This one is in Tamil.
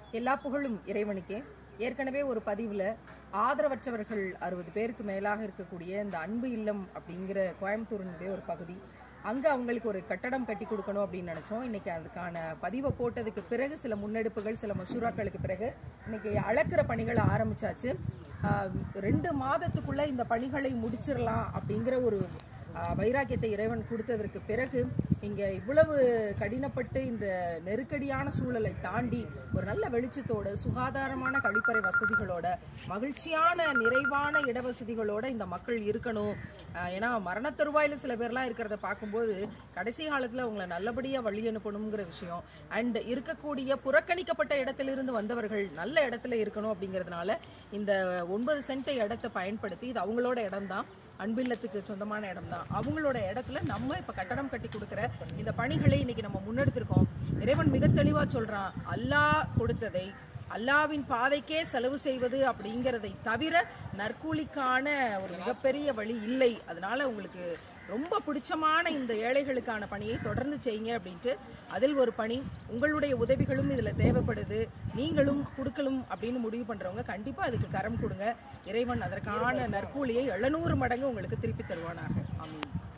எல்லா புகழும் இறைவனுக்கே ஏற்கனவே ஒரு பதிவுல ஆதரவற்றவர்கள் அறுபது பேருக்கு மேலாக இருக்கக்கூடிய இந்த அன்பு இல்லம் அப்படிங்கிற கோயம்புத்தூரினுடைய ஒரு பகுதி அங்க அவங்களுக்கு ஒரு கட்டடம் கட்டி கொடுக்கணும் அப்படின்னு நினைச்சோம் இன்னைக்கு அதுக்கான பதிவை போட்டதுக்கு பிறகு சில முன்னெடுப்புகள் சில மசூராக்களுக்கு பிறகு இன்னைக்கு அளக்கிற பணிகளை ஆரம்பிச்சாச்சு ஆஹ் ரெண்டு மாதத்துக்குள்ள இந்த பணிகளை முடிச்சிடலாம் அப்படிங்கிற ஒரு ஆஹ் வைராக்கியத்தை இறைவன் கொடுத்ததற்கு பிறகு இங்க இவ்வளவு கடினப்பட்டு இந்த நெருக்கடியான சூழலை தாண்டி ஒரு நல்ல வெளிச்சத்தோட சுகாதாரமான கழிப்பறை வசதிகளோட மகிழ்ச்சியான நிறைவான இடவசதிகளோட இந்த மக்கள் இருக்கணும் ஆஹ் ஏன்னா மரண தருவாயில சில பேர்லாம் இருக்கிறத பார்க்கும்போது கடைசி காலத்துல அவங்கள நல்லபடியா வழி அனுப்பணுங்கிற விஷயம் அண்ட் இருக்கக்கூடிய புறக்கணிக்கப்பட்ட இடத்திலிருந்து வந்தவர்கள் நல்ல இடத்துல இருக்கணும் அப்படிங்கிறதுனால இந்த ஒன்பது சென்ட் இடத்தை பயன்படுத்தி இது அவங்களோட இடம்தான் அன்பில்லத்துக்கு சொந்தமான இடம் தான் அவங்களோட இடத்துல நம்ம இப்ப கட்டடம் கட்டி கொடுக்கிற இந்த பணிகளை இன்னைக்கு நம்ம முன்னெடுத்திருக்கோம் இறைவன் மிக தெளிவா சொல்றான் அல்லாஹ் கொடுத்ததை அல்லாவின் பாதைக்கே செலவு செய்வது அப்படிங்கிறதை தவிர நற்கூலிக்கான ஒரு மிகப்பெரிய வழி இல்லை அதனால உங்களுக்கு ரொம்ப பிடிச்சமான இந்த ஏழைகளுக்கான பணியை தொடர்ந்து செய்யுங்க அப்படின்ட்டு அதில் ஒரு பணி உங்களுடைய உதவிகளும் இதுல தேவைப்படுது நீங்களும் கொடுக்கலும் அப்படின்னு முடிவு பண்றவங்க கண்டிப்பா அதுக்கு கரம் கொடுங்க இறைவன் அதற்கான நற்கூலியை எழுநூறு மடங்கு உங்களுக்கு திருப்பி தருவானாக ஆமீன்